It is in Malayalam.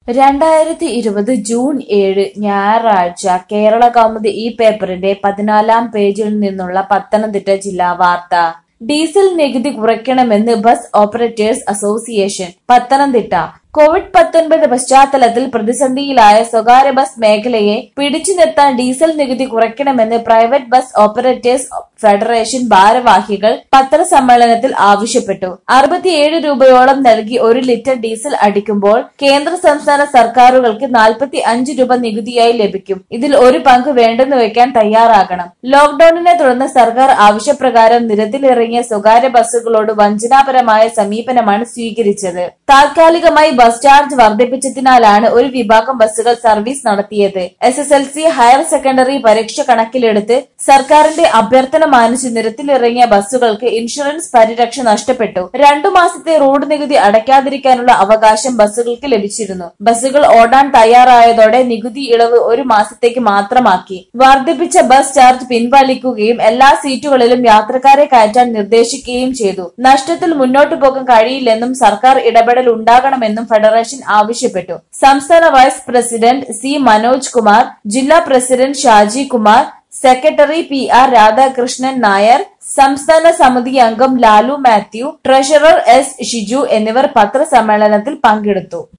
രണ്ടായിരത്തി ഇരുപത് ജൂൺ ഏഴ് ഞായറാഴ്ച കേരള കൗമുദി ഈ പേപ്പറിന്റെ പതിനാലാം പേജിൽ നിന്നുള്ള പത്തനംതിട്ട ജില്ലാ വാർത്ത ഡീസൽ നികുതി കുറയ്ക്കണമെന്ന് bus operators association Pathanamthitta Covid പത്തൊൻപത് പശ്ചാത്തലത്തിൽ പ്രതിസന്ധിയിലായ സ്വകാര്യ ബസ് മേഖലയെ പിടിച്ചു നിർത്താൻ ഡീസൽ നികുതി കുറയ്ക്കണമെന്ന് പ്രൈവറ്റ് ബസ് ഓപ്പറേറ്റേഴ്സ് ഫെഡറേഷൻ ഭാരവാഹികൾ പത്രസമ്മേളനത്തിൽ ആവശ്യപ്പെട്ടു അറുപത്തിയേഴ് രൂപയോളം നൽകി ഒരു ലിറ്റർ ഡീസൽ അടിക്കുമ്പോൾ കേന്ദ്ര സംസ്ഥാന സർക്കാരുകൾക്ക് നാൽപ്പത്തി അഞ്ച് രൂപ നികുതിയായി ലഭിക്കും ഇതിൽ ഒരു പങ്ക് വേണ്ടെന്ന് വെക്കാൻ തയ്യാറാകണം ലോക്ഡൌണിനെ തുടർന്ന് സർക്കാർ ആവശ്യപ്രകാരം നിരത്തിലിറങ്ങിയ സ്വകാര്യ ബസ്സുകളോട് വഞ്ചനാപരമായ സമീപനമാണ് സ്വീകരിച്ചത് താൽക്കാലികമായി ബസ് ചാർജ് വർദ്ധിപ്പിച്ചതിനാലാണ് ഒരു വിഭാഗം ബസ്സുകൾ സർവീസ് നടത്തിയത് S S L C higher secondary പരീക്ഷ കണക്കിലെടുത്ത് സർക്കാരിന്റെ അഭ്യർത്ഥന മാനിച്ച് നിരത്തിലിറങ്ങിയ ബസ്സുകൾക്ക് ഇൻഷുറൻസ് പരിരക്ഷ നഷ്ടപ്പെട്ടു രണ്ടു മാസത്തെ റോഡ് നികുതി അടയ്ക്കാതിരിക്കാനുള്ള അവകാശം ബസ്സുകൾക്ക് ലഭിച്ചിരുന്നു ബസ്സുകൾ ഓടാൻ തയ്യാറായതോടെ നികുതി ഇളവ് ഒരു മാസത്തേക്ക് മാത്രമാക്കി വർദ്ധിപ്പിച്ച ബസ് ചാർജ് പിൻവലിക്കുകയും എല്ലാ സീറ്റുകളിലും യാത്രക്കാരെ കയറ്റാൻ നിർദ്ദേശിക്കുകയും ചെയ്തു നഷ്ടത്തിൽ മുന്നോട്ടു പോകാൻ കഴിയില്ലെന്നും സർക്കാർ ഇടപെടൽ ഉണ്ടാകണമെന്നും ഫെഡറേഷൻ ആവശ്യപ്പെട്ടു സംസ്ഥാന vice president C Manoj Kumar ജില്ലാ president Shaji Kumar secretary P R Radhakrishnan Nair സംസ്ഥാന സമിതി അംഗം ലാലു മാത്യു ട്രഷറർ എസ് ഷിജു എന്നിവർ പത്രസമ്മേളനത്തിൽ പങ്കെടുത്തു